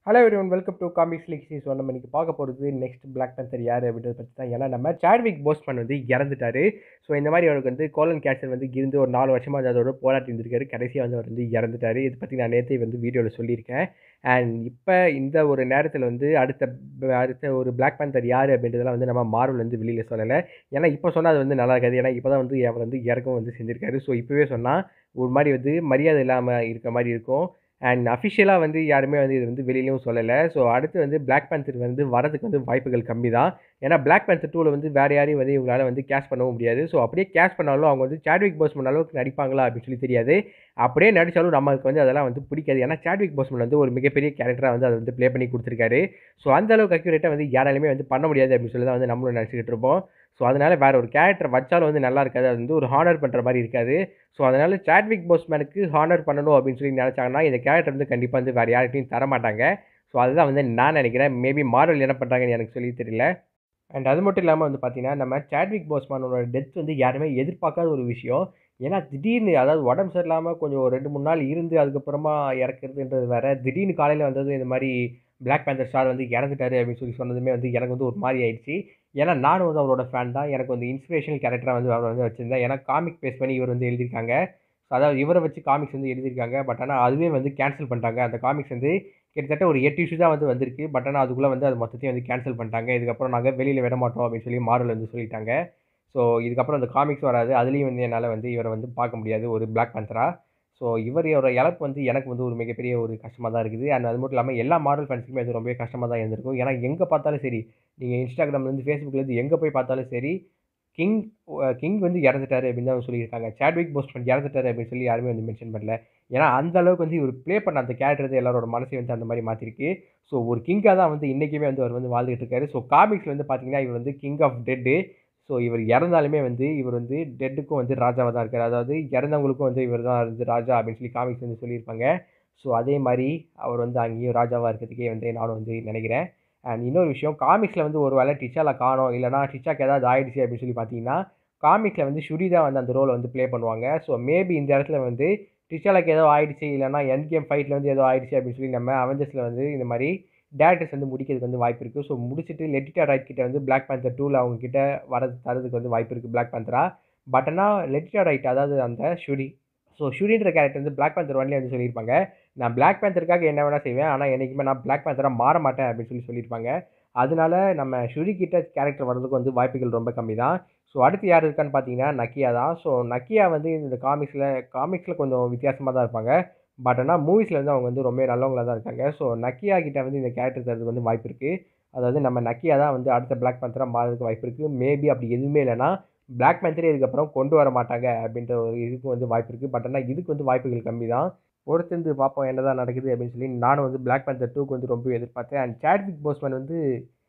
hello everyone welcome to comics league so நம்ம இன்னைக்கு பார்க்க போகிறது நெக்ஸ்ட் பிளாக் பேந்தர் யார் அப்படின்றத பற்றி தான் ஏன்னா நம்ம சாட்விக் போஸ்மன் வந்து இறந்துட்டாரு ஸோ இந்த மாதிரி அவருக்கு வந்து கோலன் கேன்சர் வந்து இருந்து ஒரு நாலு வருஷமாக வந்து அதோட போராட்டி இருந்திருக்காரு கடைசியாக வந்து அவர் வந்து இறந்துட்டாரு இதை பற்றி நான் நேற்றே வந்து வீடியோவில் சொல்லியிருக்கேன் அண்ட் இப்போ இந்த ஒரு நேரத்தில் வந்து அடுத்த அடுத்த ஒரு பிளாக் பேந்தர் யார் அப்படின்றதெல்லாம் வந்து நம்ம மார்வல் வந்து வெளியில் சொல்லலை ஏன்னா இப்போ சொன்னால் அது வந்து நல்லா இருக்காது ஏன்னா இப்போ தான் வந்து அவர் வந்து இறக்கவும் வந்து செஞ்சிருக்காரு ஸோ இப்போவே சொன்னால் ஒரு மாதிரி வந்து மரியாதை இல்லாமல் இருக்க மாதிரி இருக்கும் அண்ட் அஃபிஷியலாக வந்து யாருமே வந்து இது வந்து வெளியிலையும் சொல்லலை ஸோ அடுத்து வந்து பிளாக் பேந்தர் வந்து வரதுக்கு வந்து வாய்ப்புகள் கம்மி தான் ஏன்னா பிளாக் பேந்தர் டூவில் வந்து வேறு யாரையும் வந்து இவங்களால வந்து கேஷ் பண்ணவும் முடியாது ஸோ அப்படியே கேஷ் பண்ணாலும் அவங்க வந்து சாட்விக் போஸ்மன் அளவுக்கு நடிப்பாங்களா அப்படின்னு சொல்லி தெரியாது அப்படியே நடித்தாலும் நம்மளுக்கு வந்து அதெல்லாம் வந்து பிடிக்காது ஏன்னா சாட்விக் போஸ்மன் வந்து ஒரு மிகப்பெரிய கேரக்டராக வந்து அதை வந்து ப்ளே பண்ணி கொடுத்துருக்காரு ஸோ அந்த அளவுக்கு அக்யூரேட்டாக வந்து யாராலுமே வந்து பண்ண முடியாது அப்படின்னு சொல்லி தான் வந்து நம்மளும் நினச்சிக்கிட்டு இருப்போம் ஸோ அதனால் வேறு ஒரு கேரக்டர் வச்சாலும் வந்து நல்லா இருக்காது அது வந்து ஒரு ஹானர் பண்ணுற மாதிரி இருக்காது ஸோ அதனால் சாட்விக் போஸ்மேனுக்கு ஹானர் பண்ணணும் அப்படின்னு சொல்லி நினச்சாங்கன்னா இந்த கேரக்டர் வந்து கண்டிப்பாக வந்து வேறு யார்கிட்டையும் தர மாட்டாங்க ஸோ அதுதான் வந்து நான் நினைக்கிறேன் மேபி மார்வல் என்ன பண்ணுறாங்கன்னு எனக்கு சொல்லி தெரியல அண்ட் அது மட்டும் இல்லாமல் வந்து பார்த்தீங்கன்னா நம்ம சாட்விக் போஸ்மானோட டெத் வந்து யாருமே எதிர்பார்க்காத ஒரு விஷயம் ஏன்னா திடீர்னு அதாவது உடம்பு சரியில்லாமல் கொஞ்சம் ஒரு ரெண்டு மூணு நாள் இருந்து அதுக்கப்புறமா இறக்குறதுன்றது வேறு திடீர்னு காலையில் வந்தது இந்த மாதிரி பிளாக் பேந்தர் ஸ்டார் வந்து இறந்துட்டாரு அப்படின்னு சொல்லி சொன்னதுமே வந்து எனக்கு வந்து ஒரு மாதிரி ஆயிடுச்சு ஏன்னா நானும் வந்து அவரோட ஃபேன் தான் எனக்கு வந்து இன்ஸ்பிரேஷனல் கேரக்டராக வந்து அவர் வந்து வச்சுருந்தேன் ஏன்னா காமிக் பேஸ் பண்ணி இவர் வந்து எழுதியிருக்காங்க ஸோ அதாவது இவரை வச்சு காமிக்ஸ் வந்து எழுதியிருக்காங்க பட் ஆனால் அதுவே வந்து கேன்சல் பண்ணிட்டாங்க அந்த காமிக்ஸ் வந்து கிட்டத்தட்ட ஒரு எட்டு இஷ்யூ தான் வந்து வந்திருக்கு பட் ஆனால் அதுக்குள்ளே வந்து அது மொத்தத்தையும் வந்து கேன்சல் பண்ணிட்டாங்க இதுக்கப்புறம் நாங்கள் வெளியில் விட மாட்டோம் அப்படின்னு சொல்லி மாரல் வந்து சொல்லிட்டாங்க ஸோ இதுக்கப்புறம் அந்த காமிக்ஸ் வராது அதுலேயும் வந்து என்னால் வந்து இவரை வந்து பார்க்க முடியாது ஒரு பிளாக் பேந்தரா ஸோ இவரோட இழப்பு வந்து எனக்கு வந்து ஒரு மிகப்பெரிய ஒரு கஷ்டமாக தான் இருக்குது அண்ட் அது மட்டும் இல்லாமல் எல்லா மாடல் ஃபேன்ஸுக்குமே அது ரொம்பவே கஷ்டமாக தான் இருந்திருக்கும் ஏன்னா எங்கே பார்த்தாலும் சரி நீங்கள் இன்ஸ்டாகிராம்லேருந்து ஃபேஸ்புக்லேருந்து எங்கே போய் பார்த்தாலும் சரி கிங் கிங் வந்து இறந்துட்டாரு அப்படின்னு தான் சொல்லியிருக்காங்க சாட்விக் போஸ்ட்மன் இறந்துட்டாரு அப்படின்னு சொல்லி யாருமே வந்து மென்ஷன் பண்ணல ஏன்னா அந்த அளவுக்கு வந்து இவர் ப்ளே பண்ண அந்த கேரக்டர் வந்து எல்லாரோட மனசையும் வந்து அந்த மாதிரி மாற்றிருக்கு ஸோ ஒரு கிங்காக தான் வந்து இன்றைக்குமே வந்து அவர் வந்து வாழ்ந்துட்டு இருக்காரு ஸோ காமிக்ஸில் வந்து பார்த்தீங்கன்னா இவர் வந்து கிங் ஆஃப் டெட்டு ஸோ இவர் இறந்தாலுமே வந்து இவர் வந்து டெட்டுக்கும் வந்து ராஜாவாக தான் இருக்கார் அதாவது இறந்தவங்களுக்கும் வந்து இவர் தான் வந்து ராஜா அப்படின்னு சொல்லி காமிக்ஸ் வந்து சொல்லியிருப்பாங்க ஸோ அதே மாதிரி அவர் வந்து அங்கேயும் ராஜாவாக இருக்கிறதுக்கே வந்து நானும் வந்து நினைக்கிறேன் அண்ட் இன்னொரு விஷயம் காமிக்ஸில் வந்து ஒரு வேளை டிச்சால காணோம் இல்லைனா டிச்சாக்கு ஏதாவது ஆயிடுச்சு அப்படின்னு சொல்லி பார்த்தீங்கன்னா காமிக்ஸில் வந்து ஷுரி தான் வந்து அந்த ரோலை வந்து ப்ளே பண்ணுவாங்க ஸோ மேபி இந்த இடத்துல வந்து டிச்சாலாக்கு ஏதோ ஆயிடுச்சு இல்லைனா என் கேம் ஃபைட்டில் வந்து ஏதோ ஆயிடுச்சு அப்படின்னு சொல்லி நம்ம அவெஞ்சர்ஸில் வந்து இந்த மாதிரி டேரக்டர்ஸ் வந்து முடிக்கிறதுக்கு வந்து வாய்ப்பு இருக்குது ஸோ முடிச்சுட்டு லெட்டிட்டா ரைட் கிட்ட வந்து பிளாக் பேந்தர் டூவில் அவங்க கிட்ட வரது தரதுக்கு வந்து வாய்ப்பு இருக்குது பிளாக் பேந்தரா பட் ஆனால் லெட்டிட்டா ரைட் அதாவது அந்த ஷுரி ஸோ ஷுரின்ற கேரக்டர் வந்து பிளாக் பேந்தர் ஒன்லேயே வந்து சொல்லியிருப்பாங்க நான் பிளாக் பேந்தருக்காக என்ன வேணால் செய்வேன் ஆனால் என்றைக்குமே நான் பிளாக் பேந்தராக மாற மாட்டேன் அப்படின்னு சொல்லி சொல்லியிருப்பாங்க அதனால நம்ம ஷுரி கிட்ட கேரக்டர் வர்றதுக்கு வந்து வாய்ப்புகள் ரொம்ப கம்மி தான் ஸோ அடுத்து யார் இருக்கான்னு பார்த்தீங்கன்னா நக்கியா தான் ஸோ நக்கியா வந்து இந்த காமிக்ஸில் காமிக்ஸில் கொஞ்சம் வித்தியாசமாக தான் இருப்பாங்க பட் ஆனால் மூவிஸில் வந்து அவங்க வந்து ரொம்ப நல்லவங்களாக தான் இருக்காங்க ஸோ நக்கியா கிட்ட வந்து இந்த கேரக்டர் தரதுக்கு வந்து வாய்ப்பு இருக்குது அதாவது நம்ம நக்கியா தான் வந்து அடுத்த பிளாக் பேந்தராக மாறதுக்கு வாய்ப்பு இருக்குது மேபி அப்படி எதுவுமே இல்லைனா பிளாக் பேந்தரே இதுக்கப்புறம் கொண்டு வர மாட்டாங்க அப்படின்ற ஒரு இதுக்கு வந்து வாய்ப்பு இருக்குது பட் ஆனால் இதுக்கு வந்து வாய்ப்புகள் கம்மி தான் பொறுத்திருந்து பார்ப்போம் என்ன தான் நடக்குது அப்படின்னு சொல்லி நானும் வந்து பிளாக் பேந்தர் டூக்கு வந்து ரொம்ப எதிர்பார்த்தேன் அண்ட் சாட்விக் போஸ்மன் வந்து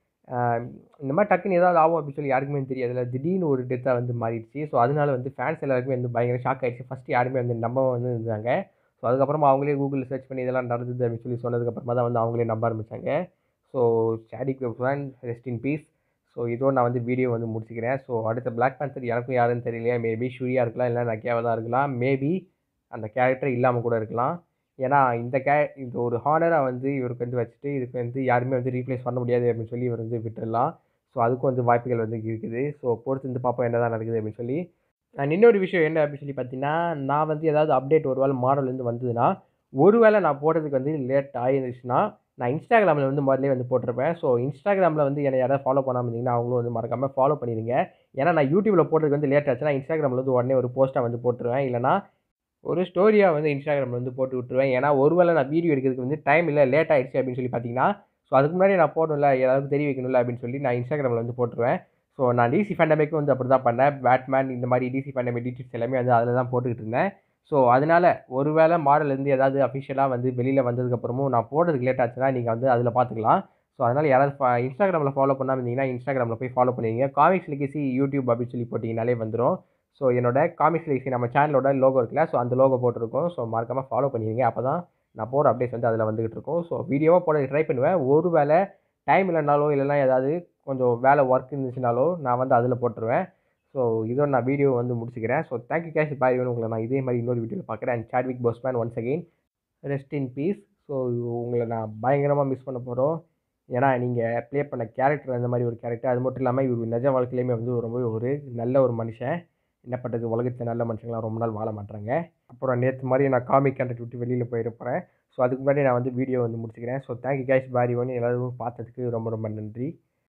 இந்த மாதிரி டக்குன்னு ஏதாவது ஆகும் அப்படின்னு சொல்லி யாருக்குமே தெரியாது இல்லை திடீர்னு ஒரு டெத்தாக வந்து மாறிடுச்சு ஸோ அதனால வந்து ஃபேன்ஸ் எல்லாருக்குமே வந்து பயங்கர ஷாக் ஆகிடுச்சு ஃபஸ்ட்டு யாருமே வந்து நம்ப வந்து இருந்தாங்க ஸோ அதுக்கப்புறமா அவங்களே கூகுளில் சர்ச் பண்ணி இதெல்லாம் நடந்தது அப்படின்னு சொல்லி சொன்னதுக்கப்புறமா தான் வந்து அவங்களே நம்ப ஆரம்பித்தாங்க so Chadwick fan rest in peace so இதோடு நான் வந்து வீடியோ வந்து முடிச்சுக்கிறேன் ஸோ அடுத்த பிளாக் பேந்தர் எனக்கும் யாருன்னு தெரியலையா மேபி ஷூரியாக இருக்கலாம் இல்லை நக்கியாவாக தான் இருக்கலாம் மேபி அந்த கேரக்டர் இல்லாமல் கூட இருக்கலாம் ஏன்னா இந்த கே இந்த ஒரு ஹானராக வந்து இவருக்கு வந்து வச்சுட்டு இதுக்கு வந்து யாருமே வந்து ரீப்ளேஸ் பண்ண முடியாது அப்படின்னு சொல்லி இவர் வந்து விட்டுடலாம் ஸோ அதுக்கும் வந்து வாய்ப்புகள் வந்து இருக்குது ஸோ பொறுத்து வந்து பார்ப்போம் என்ன தான் நடக்குது அப்படின்னு சொல்லி அண்ட் இன்னொரு விஷயம் என்ன அப்படின்னு சொல்லி பார்த்தீங்கன்னா நான் வந்து ஏதாவது அப்டேட் ஒரு வேளை மாடல்லேருந்து வந்ததுன்னா ஒரு வேளை நான் போடுறதுக்கு வந்து லேட் ஆகிருந்துச்சுன்னா நான் இன்ஸ்டாகிராமில் வந்து முதல்ல வந்து போட்டிருப்பேன் ஸோ இன்ஸ்டாகிராமில் வந்து என்னை யாராவது ஃபாலோ பண்ணாமல் இருந்தீங்கன்னா அவங்களும் வந்து மறக்காமல் ஃபாலோ பண்ணிடுங்க ஏன்னா நான் யூடியூப்பில் போடுறதுக்கு வந்து லேட் ஆச்சுன்னா இன்ஸ்டாகிராமில் வந்து உடனே ஒரு போஸ்ட்டாக வந்து போட்டுருவேன் இல்லைனா ஒரு ஸ்டோரியாக வந்து இன்ஸ்டாகிராமில் வந்து போட்டு விட்டுருவேன் ஏன்னா ஒருவேளை நான் வீடியோ எடுக்கிறதுக்கு வந்து டைம் இல்லை லேட் ஆகிடுச்சு அப்படின்னு சொல்லி பார்த்தீங்கன்னா ஸோ அதுக்கு முன்னாடி நான் போடணும்ல ஏதாவது தெரிய வைக்கணும்ல அப்படின்னு சொல்லி நான் இன்ஸ்டாகிராமில் வந்து போட்டுருவேன் ஸோ நான் டிசி ஃபேண்டமிக்கும் வந்து அப்படி தான் பண்ணேன் பேட்மேன் இந்த மாதிரி டிசி ஃபேண்டமிக் டீட்டெயில்ஸ் எல்லாமே வந்து அதில் தான் போட்டுக்கிட்டு இருந்தேன் ஸோ அதனால் ஒருவேளை மாடலேருந்து ஏதாவது அஃபிஷியலாக வந்து வெளியில் வந்ததுக்கப்புறமும் நான் போடுறதுக்கு லேட் ஆச்சுன்னா நீங்கள் வந்து அதில் பார்த்துக்கலாம் ஸோ அதனால் யாராவது இன்ஸ்டாகிராமில் ஃபாலோ பண்ணாமல் இருந்தீங்கன்னா இன்ஸ்டாகிராமில் போய் ஃபாலோ பண்ணிடுங்க காமிக்ஸ் லிகசி யூடியூப் அப்படின்னு சொல்லி போட்டிங்கனாலே வந்துடும் ஸோ என்னோட காமிக்ஸ் லிகசி நம்ம சேனலோட லோகோ இருக்குல்ல ஸோ அந்த லோகோ போட்டிருக்கோம் ஸோ மறக்காமல் ஃபாலோ பண்ணிடுங்க அப்போ தான் நான் போகிற அப்டேட்ஸ் வந்து அதில் வந்துகிட்டு இருக்கும் ஸோ வீடியோவாக போட ட்ரை பண்ணுவேன் ஒரு வேளை டைம் இல்லைனாலோ இல்லைனா ஏதாவது கொஞ்சம் வேலை ஒர்க் இருந்துச்சுனாலோ நான் வந்து அதில் போட்டுருவேன் ஸோ இதோட நான் வீடியோ வந்து முடிச்சுக்கிறேன் ஸோ தேங்க்யூ கேஷ் பாய் உங்களை நான் இதே மாதிரி இன்னொரு வீடியோவில் பார்க்குறேன் and Chadwick Boseman once again rest in peace so உங்களை நான் பயங்கரமாக மிஸ் பண்ண போகிறோம் ஏன்னா நீங்கள் ப்ளே பண்ண கேரக்டர் அந்த மாதிரி ஒரு கேரக்டர் அது மட்டும் இல்லாமல் இவர் நிஜ வாழ்க்கையிலையுமே வந்து ரொம்ப ஒரு நல்ல ஒரு மனுஷன் என்ன பண்ணுறது உலகத்தில் நல்ல மனுஷங்களாம் ரொம்ப நாள் வாழ மாட்டாங்க அப்புறம் நேற்று மாதிரி நான் காமிக் கண்டக்ட் விட்டு வெளியில் போயிருப்பேன் ஸோ அதுக்கு முன்னாடி நான் வந்து வீடியோ வந்து முடிச்சுக்கிறேன் ஸோ தேங்க்யூ கேஷ் பாரி ஒன்று எல்லோரும் பார்த்ததுக்கு ரொம்ப ரொம்ப நன்றி